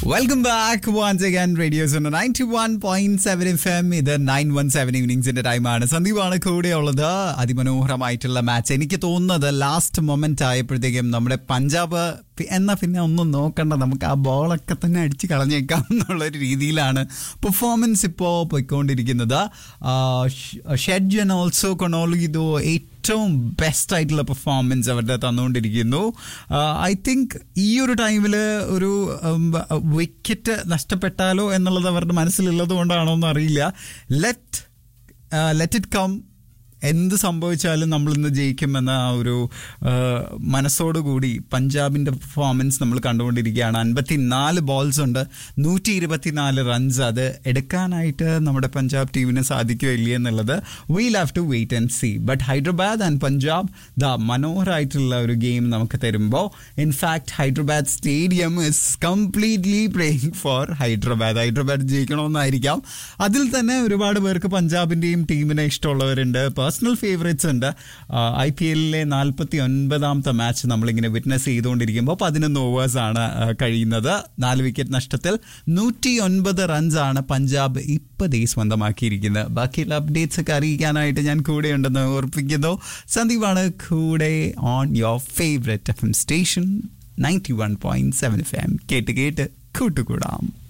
welcome back once again radio's ninety one point seven F M ഇത് nine one seven ഈവനിങ്സിന്റെ ടൈമാണ് സന്ദീപാണ് കൂടെയുള്ളത് അതിമനോഹരമായിട്ടുള്ള മാച്ച് എനിക്ക് തോന്നുന്നത് ലാസ്റ്റ് മൊമെന്റ് ആയപ്പോഴത്തേക്കും നമ്മുടെ പഞ്ചാബ് പി- എന്നാ പിന്നെ ഒന്നും നോക്കണ്ട നമുക്ക് ആ ബോളൊക്കെ തന്നെ അടിച്ച് കളഞ്ഞേക്കാം എന്നുള്ളൊരു രീതിയിലാണ് പെർഫോമൻസ് ഇപ്പോൾ പോയിക്കൊണ്ടിരിക്കുന്നത് ഷെഡ് ആൻഡ് ഓൾസോ കൊണോളിതോ ഏറ്റവും ബെസ്റ്റ് ആയിട്ടുള്ള പെർഫോമൻസ് അവരുടെ തന്നുകൊണ്ടിരിക്കുന്നു ഐ തിങ്ക് ഈ ഒരു ടൈമിൽ ഒരു വിക്കറ്റ് നഷ്ടപ്പെട്ടാലോ എന്നുള്ളത് അവരുടെ മനസ്സിലുള്ളത് കൊണ്ടാണോ എന്ന് അറിയില്ല ലെറ്റ് ലെറ്റ് ഇറ്റ് കം എന്ത് സംഭവിച്ചാലും നമ്മൾ ഇന്ന് ജയിക്കുമെന്ന ആ ഒരു ആ, മനസ്സോടുകൂടി പഞ്ചാബിന്റെ പെർഫോമൻസ് നമ്മൾ കണ്ടുകൊണ്ടിരിക്കുകയാണ് അൻപത്തിനാല് ബോൾസ് ഉണ്ട് നൂറ്റി ഇരുപത്തിനാല് റൺസ് അത് എടുക്കാനായിട്ട് നമ്മുടെ പഞ്ചാബ് ടീമിന് സാധിക്കുമോ ഇല്ലേ എന്നുള്ളത് we'll have to wait and see but Hyderabad and Punjab the മനോഹരമായിട്ടുള്ള ഒരു ഗെയിം നമുക്ക് തരുമ്പോൾ in fact Hyderabad stadium is completely playing for Hyderabad Hyderabad ജയിക്കണമെന്നായിരിക്കാം അതിൽ തന്നെ ഒരുപാട് പേർക്ക് പഞ്ചാബിന്റെയും ടീമിനെ ഇഷ്ടമുള്ളവരുണ്ട് പേഴ്സണൽ ഫേവറേറ്റ്സ് ഉണ്ട് ഐ പി എല്ലിലെ നാൽപ്പത്തി ഒൻപതാമത്തെ മാച്ച് നമ്മളിങ്ങനെ വിറ്റ്നസ് ചെയ്തുകൊണ്ടിരിക്കുമ്പോൾ പതിനൊന്ന് ഓവേഴ്സ് ആണ് ആ, കഴിയുന്നത് നാല് വിക്കറ്റ് നഷ്ടത്തിൽ നൂറ്റി ഒൻപത് റൺസ് ആണ് പഞ്ചാബ് ഇപ്പൊ ദേ സ്വന്തമാക്കിയിരിക്കുന്നത് ബാക്കിയുള്ള അപ്ഡേറ്റ്സ് ഒക്കെ അറിയിക്കാനായിട്ട് ഞാൻ കൂടെയുണ്ടെന്ന് ഓർപ്പിക്കുന്നു സന്ദീപാണ് കൂടെ on your favourite F M station ninety one point seven F M കേട്ട് കേട്ട് കൂട്ടുകൂടാം